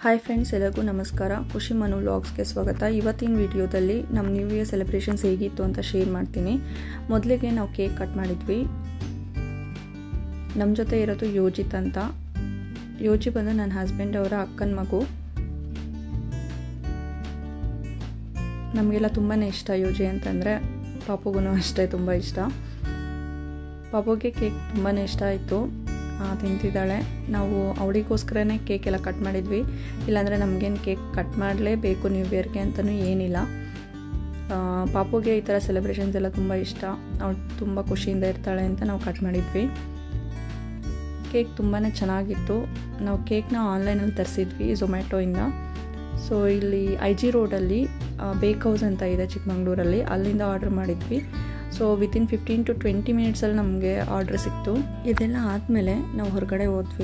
Hi friends ಎಲ್ಲರಿಗೂ ನಮಸ್ಕಾರ ಖುಷಿ ಮನು ವ್ಲಾಗ್ಸ್ಗೆ ಸ್ವಾಗತ ಇವತ್ತಿನ ವಿಡಿಯೋದಲ್ಲಿ ನಮ್ಮ ನ್ಯೂ ಇಯರ್ ಸೆಲೆಬ್ರೇಷನ್ಸ್ ಹೇಗಿತ್ತು ಅಂತ ಶೇರ್ ಮಾಡ್ತೀನಿ ಮೊದಲಿಗೆ ನಾವು ಕೇಕ್ ಕಟ್ ಮಾಡಿದ್ವಿ ನಮ್ಮ ಜೊತೆ ಇರೋದು ಯೋಜಿತ್ ಅಂತ ಯೋಜಿ ಬಂದು ನನ್ನ ಹಸ್ಬೆಂಡ್ ಅವರ ಅಕ್ಕನ ಮಗು ನಮಗೆಲ್ಲ ತುಂಬಾ ಇಷ್ಟ ಯೋಜಿ ಅಂತಂದರೆ ಪಾಪುಗೂ ಅಷ್ಟೇ ತುಂಬ ಇಷ್ಟ ಪಾಪುಗೆ ಕೇಕ್ ತುಂಬಾ ಇಷ್ಟ ಆಯಿತು ತಿಂತಿದ್ದಾಳೆ ನಾವು ಅವಳಿಗೋಸ್ಕರನೇ ಕೇಕ್ ಎಲ್ಲ ಕಟ್ ಮಾಡಿದ್ವಿ ಇಲ್ಲಾಂದರೆ ನಮಗೇನು ಕೇಕ್ ಕಟ್ ಮಾಡಲೇಬೇಕು ನ್ಯೂ ಇಯರ್ಗೆ ಅಂತಲೂ ಏನಿಲ್ಲ ಪಾಪುಗೆ ಈ ಥರ ಸೆಲೆಬ್ರೇಷನ್ಸ್ ಎಲ್ಲ ತುಂಬ ಇಷ್ಟ ಅವಳು ತುಂಬ ಖುಷಿಯಿಂದ ಇರ್ತಾಳೆ ಅಂತ ನಾವು ಕಟ್ ಮಾಡಿದ್ವಿ ಕೇಕ್ ತುಂಬಾ ಚೆನ್ನಾಗಿತ್ತು ನಾವು ಕೇಕ್ನ ಆನ್ಲೈನಲ್ಲಿ ತರಿಸಿದ್ವಿ ಝೊಮ್ಯಾಟೋಯಿಂದ ಸೊ ಇಲ್ಲಿ ಐ ಜಿ ರೋಡಲ್ಲಿ ಬೇಕ್ ಹೌಸ್ ಅಂತ ಇದೆ ಚಿಕ್ಕಮಂಗ್ಳೂರಲ್ಲಿ ಅಲ್ಲಿಂದ ಆರ್ಡ್ರ್ ಮಾಡಿದ್ವಿ so within fifteen to twenty ಮಿನಿಟ್ಸಲ್ಲಿ ನಮಗೆ ಆರ್ಡ್ರ್ ಸಿಕ್ತು ಇದೆಲ್ಲ ಆದಮೇಲೆ ನಾವು ಹೊರಗಡೆ ಹೋದ್ವಿ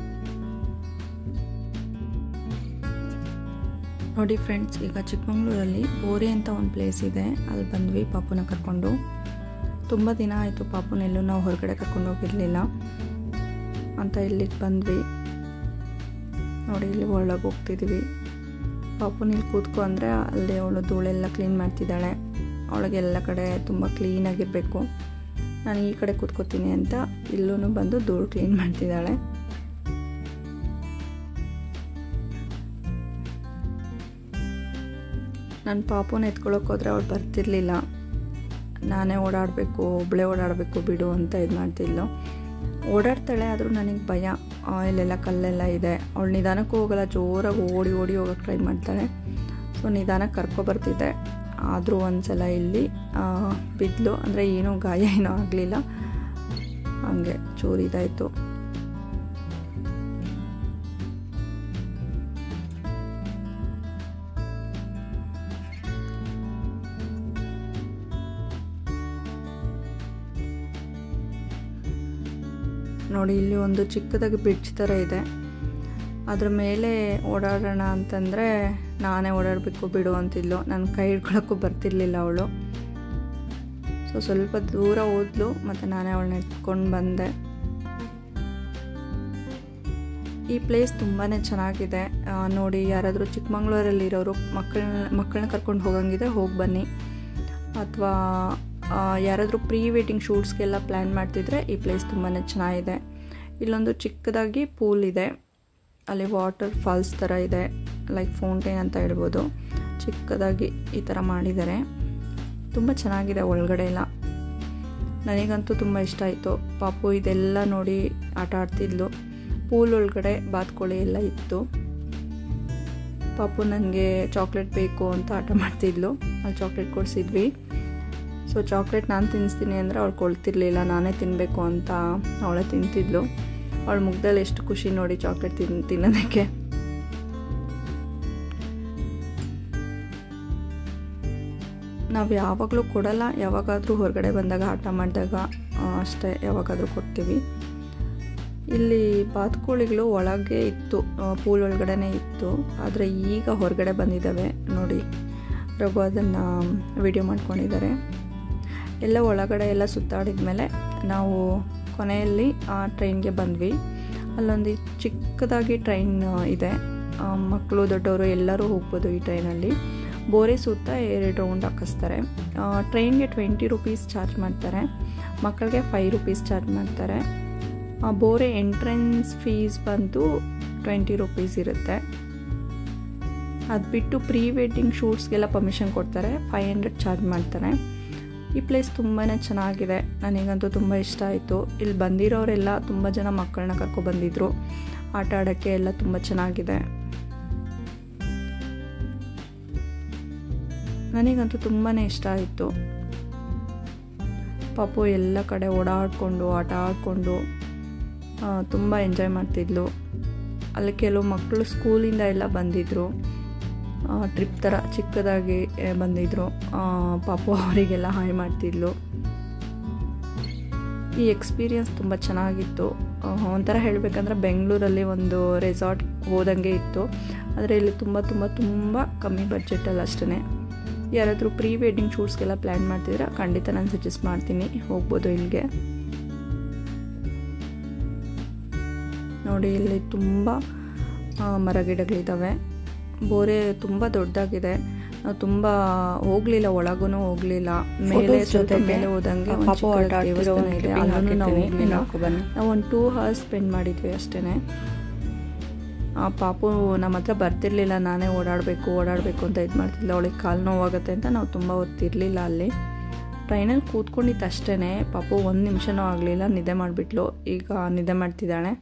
ನೋಡಿ ಫ್ರೆಂಡ್ಸ್ ಈಗ ಚಿಕ್ಕಮಂಗ್ಳೂರಲ್ಲಿ ಬೋರೆ ಅಂತ ಒಂದು ಪ್ಲೇಸ್ ಇದೆ ಅಲ್ಲಿ ಬಂದ್ವಿ ಪಾಪುನ ಕರ್ಕೊಂಡು ತುಂಬ ದಿನ ಆಯಿತು ಪಾಪುನೆಲ್ಲೂ ನಾವು ಹೊರಗಡೆ ಕರ್ಕೊಂಡು ಹೋಗಿರಲಿಲ್ಲ ಅಂತ ಇಲ್ಲಿಗೆ ಬಂದ್ವಿ ನೋಡಿ ಇಲ್ಲಿ ಒಳಗೆ ಹೋಗ್ತಿದ್ದೀವಿ ಪಾಪುನ ಇಲ್ಲಿ ಕೂತ್ಕೊ ಅಂದರೆ ಅಲ್ಲಿ ಅವಳು ಧೂಳೆಲ್ಲ ಕ್ಲೀನ್ ಮಾಡ್ತಿದ್ದಾಳೆ ಅವಳಿಗೆಲ್ಲ ಕಡೆ ತುಂಬ ಕ್ಲೀನಾಗಿರಬೇಕು ನಾನು ಈ ಕಡೆ ಕೂತ್ಕೋತೀನಿ ಅಂತ ಇಲ್ಲೂ ಬಂದು ಧೂಳು ಕ್ಲೀನ್ ಮಾಡ್ತಿದ್ದಾಳೆ ನನ್ನ ಪಾಪುನ ಎತ್ಕೊಳ್ಳೋಕೆ ಹೋದರೆ ಅವಳು ಬರ್ತಿರ್ಲಿಲ್ಲ ನಾನೇ ಓಡಾಡಬೇಕು ಒಬ್ಬಳೇ ಓಡಾಡಬೇಕು ಬಿಡು ಅಂತ ಇದು ಮಾಡ್ತಿದ್ಲು ಓಡಾಡ್ತಾಳೆ ಆದರೂ ನನಗೆ ಭಯ ಇಲ್ಲೆಲ್ಲ ಕಲ್ಲೆಲ್ಲ ಇದೆ ಅವಳು ನಿಧಾನಕ್ಕೂ ಹೋಗಲ್ಲ ಜೋರಾಗಿ ಓಡಿ ಓಡಿ ಹೋಗೋಕ್ಕೆ ಟ್ರೈ ಮಾಡ್ತಾಳೆ ಸೊ ನಿಧಾನಕ್ಕೆ ಕರ್ಕೊಬರ್ತಿದ್ದೆ ಆದರೂ ಒಂದು ಸಲ ಇಲ್ಲಿ ಬಿದ್ದಲು ಅಂದರೆ ಏನೂ ಗಾಯ ಏನೂ ಆಗಲಿಲ್ಲ ಹಂಗೆ ಚೂರು ಇದಾಯಿತು ನೋಡಿ ಇಲ್ಲಿ ಒಂದು ಚಿಕ್ಕದಾಗಿ ಬ್ರಿಡ್ಜ್ ಥರ ಇದೆ ಅದ್ರ ಮೇಲೆ ಓಡಾಡೋಣ ಅಂತಂದರೆ ನಾನೇ ಓಡಾಡಬೇಕು ಬಿಡು ಅಂತಿದ್ಲು ನನ್ನ ಕೈ ಹಿಡ್ಕೊಳಕ್ಕೂ ಬರ್ತಿರ್ಲಿಲ್ಲ ಅವಳು ಸೊ ಸ್ವಲ್ಪ ದೂರ ಹೋದ್ಲು ಮತ್ತು ನಾನೇ ಅವಳನ್ನ ಎತ್ಕೊಂಡು ಬಂದೆ ಈ ಪ್ಲೇಸ್ ತುಂಬಾ ಚೆನ್ನಾಗಿದೆ ನೋಡಿ ಯಾರಾದರೂ ಚಿಕ್ಕಮಂಗ್ಳೂರಲ್ಲಿರೋರು ಮಕ್ಕಳನ್ನ ಮಕ್ಕಳನ್ನ ಕರ್ಕೊಂಡು ಹೋಗಂಗಿದೆ ಹೋಗಿ ಬನ್ನಿ ಅಥವಾ ಯಾರಾದರೂ ಪ್ರೀ ವೆಡ್ಡಿಂಗ್ ಶೂಟ್ಸ್ಗೆಲ್ಲ ಪ್ಲ್ಯಾನ್ ಮಾಡ್ತಿದ್ರೆ ಈ ಪ್ಲೇಸ್ ತುಂಬಾ ಚೆನ್ನಾಗಿದೆ ಇಲ್ಲೊಂದು ಚಿಕ್ಕದಾಗಿ ಪೂಲ್ ಇದೆ ಅಲ್ಲಿ ವಾಟರ್ ಫಾಲ್ಸ್ ಥರ ಇದೆ ಲೈಕ್ ಫೌಂಟೇನ್ ಅಂತ ಹೇಳ್ಬೋದು ಚಿಕ್ಕದಾಗಿ ಈ ಥರ ಮಾಡಿದ್ದಾರೆ ತುಂಬ ಚೆನ್ನಾಗಿದೆ ಒಳಗಡೆ ಎಲ್ಲ ನನಗಂತೂ ತುಂಬ ಇಷ್ಟ ಆಯಿತು ಪಾಪು ಇದೆಲ್ಲ ನೋಡಿ ಆಟ ಆಡ್ತಿದ್ಲು ಪೂಲ್ ಒಳಗಡೆ ಬಾತ್ಕೋಳಿ ಎಲ್ಲ ಇತ್ತು ಪಾಪು ನನಗೆ ಚಾಕ್ಲೇಟ್ ಬೇಕು ಅಂತ ಆಟ ಮಾಡ್ತಿದ್ಲು ಅಲ್ಲಿ ಚಾಕ್ಲೇಟ್ ಕೊಡಿಸಿದ್ವಿ ಸೊ ಚಾಕ್ಲೇಟ್ ನಾನು ತಿನ್ನಿಸ್ತೀನಿ ಅಂದರೆ ಅವಳು ಕೊಳ್ತಿರ್ಲಿಲ್ಲ ನಾನೇ ತಿನ್ನಬೇಕು ಅಂತ ಅವಳೇ ತಿಂತಿದ್ಲು ಅವಳ ಮುಗ್ದಲ್ಲಿ ಎಷ್ಟು ಖುಷಿ ನೋಡಿ ಚಾಕ್ಲೇಟ್ ತಿನ್ ತಿನ್ನೋದಕ್ಕೆ ನಾವು ಯಾವಾಗಲೂ ಕೊಡಲ್ಲ ಯಾವಾಗಾದರೂ ಹೊರಗಡೆ ಬಂದಾಗ ಆಟ ಮಾಡಿದಾಗ ಅಷ್ಟೇ ಯಾವಾಗಾದರೂ ಕೊಡ್ತೀವಿ ಇಲ್ಲಿ ಬಾತುಕೋಳಿಗಳು ಒಳಗೆ ಇತ್ತು ಪೂಲ್ ಒಳಗಡೆನೇ ಇತ್ತು ಆದರೆ ಈಗ ಹೊರಗಡೆ ಬಂದಿದ್ದಾವೆ ನೋಡಿ ರಘು ಅದನ್ನು ವಿಡಿಯೋ ಮಾಡ್ಕೊಂಡಿದ್ದಾರೆ ಎಲ್ಲ ಒಳಗಡೆ ಎಲ್ಲ ಸುತ್ತಾಡಿದ ಮೇಲೆ ನಾವು ಕೊನೆಯಲ್ಲಿ ಟ್ರೈನ್ಗೆ ಬಂದ್ವಿ ಅಲ್ಲೊಂದು ಚಿಕ್ಕದಾಗಿ ಟ್ರೈನ್ ಇದೆ ಮಕ್ಕಳು ದೊಡ್ಡವರು ಎಲ್ಲರೂ ಹೋಗ್ಬೋದು ಈ ಟ್ರೈನಲ್ಲಿ ಬೋರೆ ಸುತ್ತ ಎರಡು ರೌಂಡ್ ಹಾಕಿಸ್ತಾರೆ ಟ್ರೈನ್ಗೆ ಟ್ವೆಂಟಿ ರುಪೀಸ್ ಚಾರ್ಜ್ ಮಾಡ್ತಾರೆ ಮಕ್ಕಳಿಗೆ ಫೈವ್ ರುಪೀಸ್ ಚಾರ್ಜ್ ಮಾಡ್ತಾರೆ ಬೋರೆ ಎಂಟ್ರೆನ್ಸ್ ಫೀಸ್ ಬಂದು ಟ್ವೆಂಟಿ ರುಪೀಸ್ ಇರುತ್ತೆ ಅದು ಬಿಟ್ಟು ಪ್ರೀ ವೆಡ್ಡಿಂಗ್ ಶೂಟ್ಸ್ಗೆಲ್ಲ ಪರ್ಮಿಷನ್ ಕೊಡ್ತಾರೆ ಫೈವ್ ಹಂಡ್ರೆಡ್ ಚಾರ್ಜ್ ಮಾಡ್ತಾರೆ ಈ ಪ್ಲೇಸ್ ತುಂಬಾ ಚೆನ್ನಾಗಿದೆ ನನಗಂತೂ ತುಂಬ ಇಷ್ಟ ಆಯಿತು ಇಲ್ಲಿ ಬಂದಿರೋರೆಲ್ಲ ತುಂಬ ಜನ ಮಕ್ಕಳನ್ನ ಕರ್ಕೊಬಂದಿದ್ರು ಆಟ ಆಡೋಕ್ಕೆ ಎಲ್ಲ ತುಂಬ ಚೆನ್ನಾಗಿದೆ ನನಗಂತೂ ತುಂಬಾ ಇಷ್ಟ ಆಯಿತು ಪಾಪು ಎಲ್ಲ ಕಡೆ ಓಡಾಡಿಕೊಂಡು ಆಟ ಆಡಿಕೊಂಡು ತುಂಬ ಎಂಜಾಯ್ ಮಾಡ್ತಿದ್ಲು ಅಲ್ಲಿ ಕೆಲವು ಮಕ್ಕಳು ಸ್ಕೂಲಿಂದ ಎಲ್ಲ ಬಂದಿದ್ದರು ಟ್ರಿಪ್ ಥರ ಚಿಕ್ಕದಾಗಿ ಬಂದಿದ್ದರು ಪಾಪು ಅವರಿಗೆಲ್ಲ ಹಾಯ್ ಮಾಡ್ತಿದ್ಲು ಈ ಎಕ್ಸ್ಪೀರಿಯನ್ಸ್ ತುಂಬ ಚೆನ್ನಾಗಿತ್ತು ಒಂಥರ ಹೇಳಬೇಕಂದ್ರೆ ಬೆಂಗಳೂರಲ್ಲಿ ಒಂದು ರೆಸಾರ್ಟ್ ಹೋದಂಗೆ ಇತ್ತು ಆದರೆ ಇಲ್ಲಿ ತುಂಬ ತುಂಬ ತುಂಬ ಕಮ್ಮಿ ಬಡ್ಜೆಟಲ್ಲಿ ಅಷ್ಟೇ ಯಾರಾದರೂ ಪ್ರೀ ವೆಡ್ಡಿಂಗ್ ಶೂಟ್ಸ್ಗೆಲ್ಲ ಪ್ಲ್ಯಾನ್ ಮಾಡ್ತಿದ್ರೆ ಖಂಡಿತ ನಾನು ಸಜೆಸ್ಟ್ ಮಾಡ್ತೀನಿ ಹೋಗ್ಬೋದು ಇಲ್ಲಿಗೆ ನೋಡಿ ಇಲ್ಲಿ ತುಂಬ ಮರಗಿಡಗಳಿದ್ದಾವೆ ಬೋರೆ ತುಂಬ ದೊಡ್ಡದಾಗಿದೆ ನಾವು ತುಂಬ ಹೋಗ್ಲಿಲ್ಲ ಒಳಗೂ ಹೋಗ್ಲಿಲ್ಲ ಮೇಲೆ Photos ಸ್ವಲ್ಪ ಜೊತೆಗೆ ಮೇಲೆ ಹೋದಂಗೆ ಒಂದು ಪಾಪು ಚಿಕ್ಕ ಆಟ ಆಡ್ತಿರೋ ದೇವಸ್ಥಾನ ಒಂದು ಇದೆ clipping ಅಲ್ಲೂ ನಾವು ಹಾಕಿರ್ತೀನಿ. ಹೋಗ್ಲಿಲ್ಲ ನೋಡ್ಕೊ ಬನ್ನಿ. ನಾವು ಒಂದು ಟೂ ಅವರ್ಸ್ ಸ್ಪೆಂಡ್ ಮಾಡಿದ್ವಿ ಅಷ್ಟೇ ಆ ಪಾಪು ನಮ್ಮ ಹತ್ರ ಬರ್ತಿರ್ಲಿಲ್ಲ ನಾನೇ ಓಡಾಡಬೇಕು ಓಡಾಡಬೇಕು ಅಂತ ಇದು ಮಾಡ್ತಿಲ್ಲ ಅವಳಿಗೆ ಕಾಲು ನೋವಾಗುತ್ತೆ ಅಂತ ನಾವು ತುಂಬ ಹೊತ್ತಿರಲಿಲ್ಲ ಅಲ್ಲಿ ಟ್ರೈನಲ್ಲಿ ಕೂತ್ಕೊಂಡಿತ್ತು ಅಷ್ಟೇ ಪಾಪು ಒಂದು ನಿಮಿಷನೂ ಆಗಲಿಲ್ಲ ನಿದ್ದೆ ಮಾಡಿಬಿಟ್ಲು ಈಗ ನಿದ್ದೆ ಮಾಡ್ತಿದ್ದಾಳೆ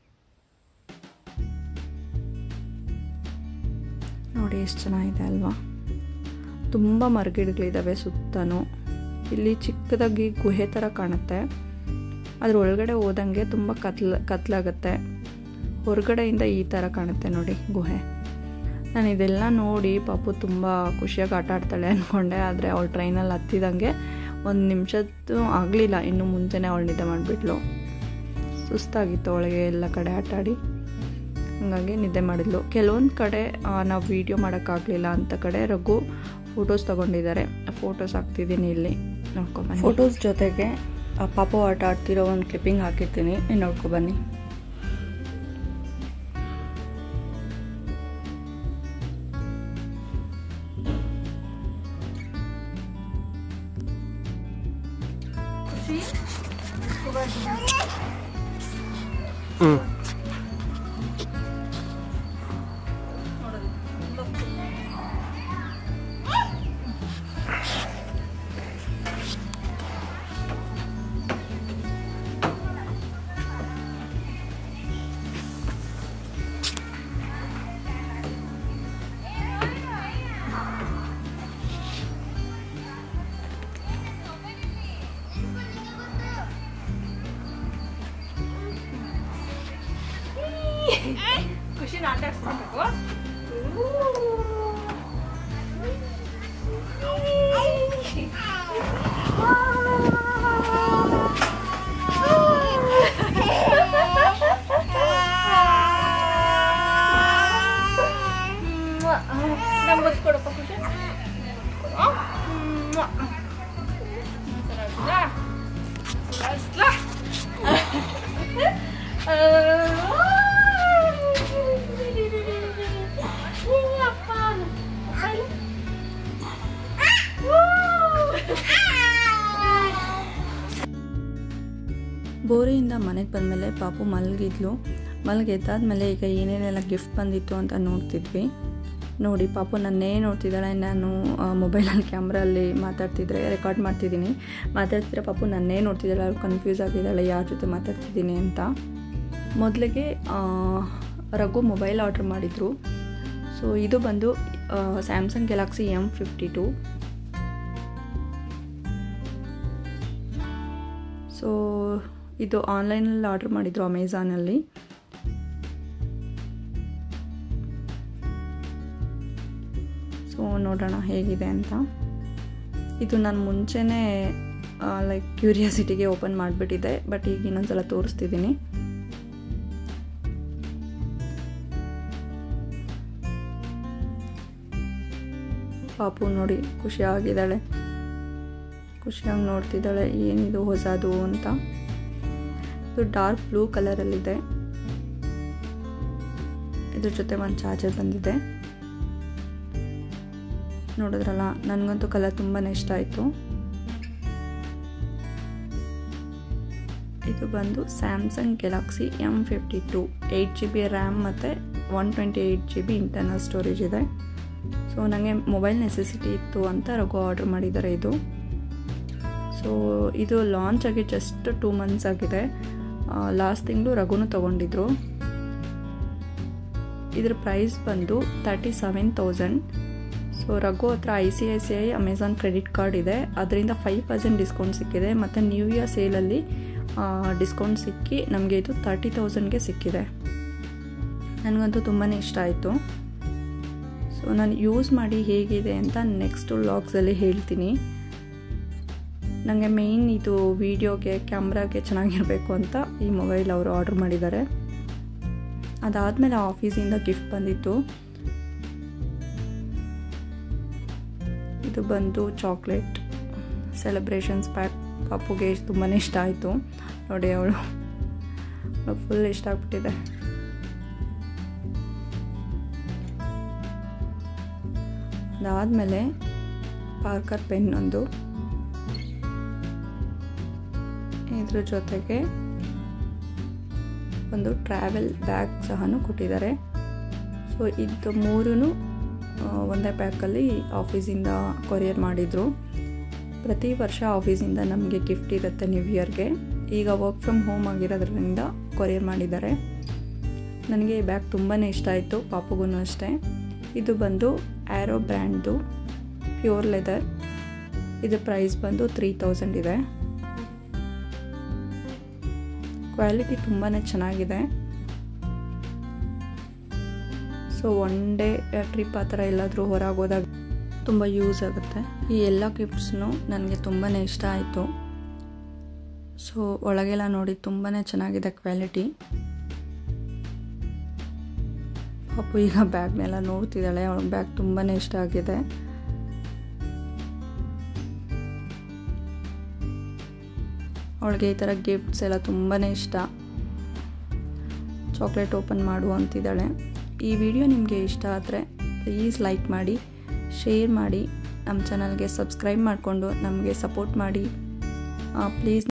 ನೋಡಿ ಎಷ್ಟು ಚೆನ್ನಾಗಿದೆ ಅಲ್ವಾ ತುಂಬ ಮರಗಿಡಗಳಿದ್ದಾವೆ ಸುತ್ತನೂ ಇಲ್ಲಿ ಚಿಕ್ಕದಾಗಿ ಗುಹೆ ಥರ ಕಾಣುತ್ತೆ ಅದ್ರ ಒಳಗಡೆ ಹೋದಂಗೆ ತುಂಬ ಕತ್ಲ ಕತ್ಲಾಗುತ್ತೆ ಹೊರಗಡೆಯಿಂದ ಈ ಥರ ಕಾಣುತ್ತೆ ನೋಡಿ ಗುಹೆ ನಾನು ಇದೆಲ್ಲ ನೋಡಿ ಪಾಪು ತುಂಬ ಖುಷಿಯಾಗಿ ಆಟ ಆಡ್ತಾಳೆ ಅಂದ್ಕೊಂಡೆ ಆದರೆ ಅವಳು ಟ್ರೈನಲ್ಲಿ ಹತ್ತಿದಂಗೆ ಒಂದು ನಿಮಿಷದ್ದು ಆಗಲಿಲ್ಲ ಇನ್ನು ಮುಂಚೆನೇ ಅವಳು ನಿದ್ದೆ ಮಾಡಿಬಿಟ್ಲು ಸುಸ್ತಾಗಿತ್ತು ಅವಳಿಗೆ ಎಲ್ಲ ಕಡೆ ಆಟ ಆಡಿ ಹಾಗಾಗಿ ನಿದ್ದೆ ಮಾಡಿದ್ಲು ಕೆಲವೊಂದು ಕಡೆ ನಾವು ವೀಡಿಯೋ ಮಾಡೋಕ್ಕಾಗಲಿಲ್ಲ ಅಂತ ಕಡೆ ರಘು ಫೋಟೋಸ್ ತೊಗೊಂಡಿದ್ದಾರೆ ಫೋಟೋಸ್ ಹಾಕ್ತಿದ್ದೀನಿ ಇಲ್ಲಿ ನೋಡ್ಕೊಂಬನ್ನಿ ಫೋಟೋಸ್ ಜೊತೆಗೆ ಆ ಪಾಪು ಆಟ ಆಡ್ತಿರೋ ಒಂದು ಕ್ಲಿಪ್ಪಿಂಗ್ ಹಾಕಿರ್ತೀನಿ ನೀವು ನೋಡ್ಕೊ ಬನ್ನಿ ಖುಷಿ ಆಟ ಆಡ್ಸ್ಕೊಬೇಕು ನಮ್ಗೆ ಗೊತ್ತು ಕೊಡಪ್ಪ ಖುಷಿ ಬೋರಿಯಿಂದ ಮನೆಗೆ ಬಂದಮೇಲೆ ಪಾಪು ಮಲಗಿದ್ಲು ಮಲಗೆದ್ದಾದ್ಮೇಲೆ ಈಗ ಏನೇನೆಲ್ಲ ಗಿಫ್ಟ್ ಬಂದಿತ್ತು ಅಂತ ನೋಡ್ತಿದ್ವಿ ನೋಡಿ ಪಾಪು ನನ್ನೇ ನೋಡ್ತಿದ್ದಾಳೆ ನಾನು ಮೊಬೈಲಲ್ಲಿ ಕ್ಯಾಮ್ರಲ್ಲಿ ಮಾತಾಡ್ತಿದ್ರೆ ರೆಕಾರ್ಡ್ ಮಾಡ್ತಿದ್ದೀನಿ ಮಾತಾಡ್ತಿದ್ರೆ ಪಾಪು ನನ್ನೇ ನೋಡ್ತಿದ್ದಾಳೆ ಅವ್ಳು ಕನ್ಫ್ಯೂಸ್ ಆಗಿದ್ದಾಳೆ ಯಾರ ಜೊತೆ ಮಾತಾಡ್ತಿದ್ದೀನಿ ಅಂತ ಮೊದಲಿಗೆ ರಘು ಮೊಬೈಲ್ ಆರ್ಡ್ರ್ ಮಾಡಿದರು ಸೊ ಇದು ಬಂದು Samsung Galaxy M fifty two so ಇದು ಆನ್ಲೈನಲ್ಲಿ ಆರ್ಡ್ರ್ ಮಾಡಿದರು ಅಮೆಝಾನಲ್ಲಿ ಸೊ ನೋಡೋಣ ಹೇಗಿದೆ ಅಂತ ಇದು ನಾನು ಮುಂಚೆನೇ ಲೈಕ್ ಕ್ಯೂರಿಯಾಸಿಟಿಗೆ ಓಪನ್ ಮಾಡಿಬಿಟ್ಟಿದ್ದೆ ಬಟ್ ಈಗ ಇನ್ನೊಂದ್ಸಲ ತೋರಿಸ್ತಿದ್ದೀನಿ ಪಾಪು ನೋಡಿ ಖುಷಿಯಾಗಿದ್ದಾಳೆ ಖುಷಿಯಾಗಿ ನೋಡ್ತಿದ್ದಾಳೆ ಏನಿದು ಹೊಸದು ಅಂತ ಇದು ಡಾರ್ಕ್ ಬ್ಲೂ ಕಲರಲ್ಲಿದೆ ಇದ್ರ ಜೊತೆ ಒಂದು ಚಾರ್ಜರ್ ಬಂದಿದೆ ನೋಡಿದ್ರಲ್ಲ ನನಗಂತೂ ಕಲರ್ ತುಂಬಾ ಇಷ್ಟ ಆಯಿತು ಇದು ಬಂದು Samsung Galaxy M fifty two eight G B RAM ಮತ್ತು one twenty eight G B internal storage ಇದೆ ಸೊ ನನಗೆ ಮೊಬೈಲ್ ನೆಸೆಸಿಟಿ ಇತ್ತು ಅಂತ ರಘು ಆರ್ಡ್ರ್ ಮಾಡಿದ್ದಾರೆ ಇದು ಸೊ ಇದು ಲಾಂಚ್ ಆಗಿ ಜಸ್ಟ್ ಟೂ ಮಂತ್ಸ್ ಆಗಿದೆ ಲಾಸ್ಟ್ ತಿಂಗಳು ರಘುನು ತೊಗೊಂಡಿದ್ರು ಇದ್ರ ಪ್ರೈಸ್ ಬಂದು thirty seven thousand so Raghu ಹತ್ರ I C I C I Amazon credit card ಇದೆ ಅದರಿಂದ ಫೈವ್ ಪರ್ಸೆಂಟ್ ಡಿಸ್ಕೌಂಟ್ ಸಿಕ್ಕಿದೆ ಮತ್ತು ನ್ಯೂ ಇಯರ್ ಸೇಲಲ್ಲಿ ಡಿಸ್ಕೌಂಟ್ ಸಿಕ್ಕಿ ನಮಗೆ ಇದು ತರ್ಟಿ ತೌಸಂಡ್ಗೆ ಸಿಕ್ಕಿದೆ ನನಗಂತೂ ತುಂಬಾ ಇಷ್ಟ ಆಯಿತು ಸೊ ನಾನು ಯೂಸ್ ಮಾಡಿ ಹೇಗಿದೆ ಅಂತ ನೆಕ್ಸ್ಟ್ ವ್ಲಾಗ್ಸಲ್ಲಿ ಹೇಳ್ತೀನಿ ನನಗೆ ಮೇಯ್ನ್ ಇದು ವೀಡಿಯೋಗೆ ಕ್ಯಾಮ್ರಾಗೆ ಚೆನ್ನಾಗಿರಬೇಕು ಅಂತ ಈ ಮೊಬೈಲ್ ಅವರು ಆರ್ಡ್ರ್ ಮಾಡಿದ್ದಾರೆ ಅದಾದಮೇಲೆ ಆಫೀಸಿಂದ ಗಿಫ್ಟ್ ಬಂದಿತ್ತು ಇದು ಬಂದು ಚಾಕ್ಲೇಟ್ ಸೆಲೆಬ್ರೇಷನ್ಸ್ ಪ್ಯಾಕ್ ಪಾಪುಗೆ ತುಂಬಾ ಇಷ್ಟ ಆಯಿತು ನೋಡಿ ಅವಳು ಫುಲ್ ಇಷ್ಟ ಆಗ್ಬಿಟ್ಟಿದೆ ಅದಾದಮೇಲೆ ಪಾರ್ಕರ್ ಪೆನ್ ಒಂದು ಇದ್ರ ಜೊತೆಗೆ ಒಂದು ಟ್ರಾವೆಲ್ ಬ್ಯಾಗ್ ಸಹ ಕೊಟ್ಟಿದ್ದಾರೆ ಸೊ ಇದು ಮೂರೂ ಒಂದೇ ಪ್ಯಾಕಲ್ಲಿ ಆಫೀಸಿಂದ ಕೊರಿಯರ್ ಮಾಡಿದರು ಪ್ರತಿ ವರ್ಷ ಆಫೀಸಿಂದ ನಮಗೆ ಗಿಫ್ಟ್ ಇರುತ್ತೆ ನ್ಯೂ ಇಯರ್ಗೆ ಈಗ ವರ್ಕ್ ಫ್ರಮ್ ಹೋಮ್ ಆಗಿರೋದ್ರಿಂದ ಕೊರಿಯರ್ ಮಾಡಿದ್ದಾರೆ ನನಗೆ ಈ ಬ್ಯಾಗ್ ತುಂಬಾ ಇಷ್ಟ ಆಯಿತು ಪಾಪುಗೂ ಅಷ್ಟೇ ಇದು ಬಂದು ಆ್ಯರೋ ಬ್ರ್ಯಾಂಡ್ದು ಪ್ಯೂರ್ ಲೆದರ್ ಇದು ಪ್ರೈಸ್ ಬಂದು ತ್ರೀ ತೌಸಂಡ್ ಇದೆ ಕ್ವಾಲಿಟಿ ತುಂಬಾ ಚೆನ್ನಾಗಿದೆ ಸೊ ಒನ್ ಡೇ ಟ್ರಿಪ್ ಆ ಥರ ಎಲ್ಲಾದರೂ ಹೊರಗೆ ಹೋದಾಗ ತುಂಬ ಯೂಸ್ ಆಗುತ್ತೆ ಈ ಎಲ್ಲ ಗಿಫ್ಟ್ಸ್ನು ನನಗೆ ತುಂಬಾ ಇಷ್ಟ ಆಯಿತು ಸೊ ಒಳಗೆಲ್ಲ ನೋಡಿ ತುಂಬಾ ಚೆನ್ನಾಗಿದೆ ಕ್ವಾಲಿಟಿ ಪಾಪು ಈಗ ಬ್ಯಾಗ್ನೆಲ್ಲ ನೋಡ್ತಿದ್ದಾಳೆ ಅವಳಿಗೆ ಬ್ಯಾಗ್ ತುಂಬಾ ಇಷ್ಟ ಆಗಿದೆ ಅವಳಿಗೆ ಈ ಥರ ಗಿಫ್ಟ್ಸ್ ಎಲ್ಲ ತುಂಬಾ ಇಷ್ಟ ಚಾಕ್ಲೇಟ್ ಓಪನ್ ಮಾಡು ಅಂತಿದ್ದಾಳೆ ಈ ವಿಡಿಯೋ ನಿಮಗೆ ಇಷ್ಟ ಆದರೆ ಪ್ಲೀಸ್ ಲೈಕ್ ಮಾಡಿ ಶೇರ್ ಮಾಡಿ ನಮ್ಮ ಚಾನಲ್ಗೆ ಸಬ್ಸ್ಕ್ರೈಬ್ ಮಾಡಿಕೊಂಡು ನಮಗೆ ಸಪೋರ್ಟ್ ಮಾಡಿ ಪ್ಲೀಸ್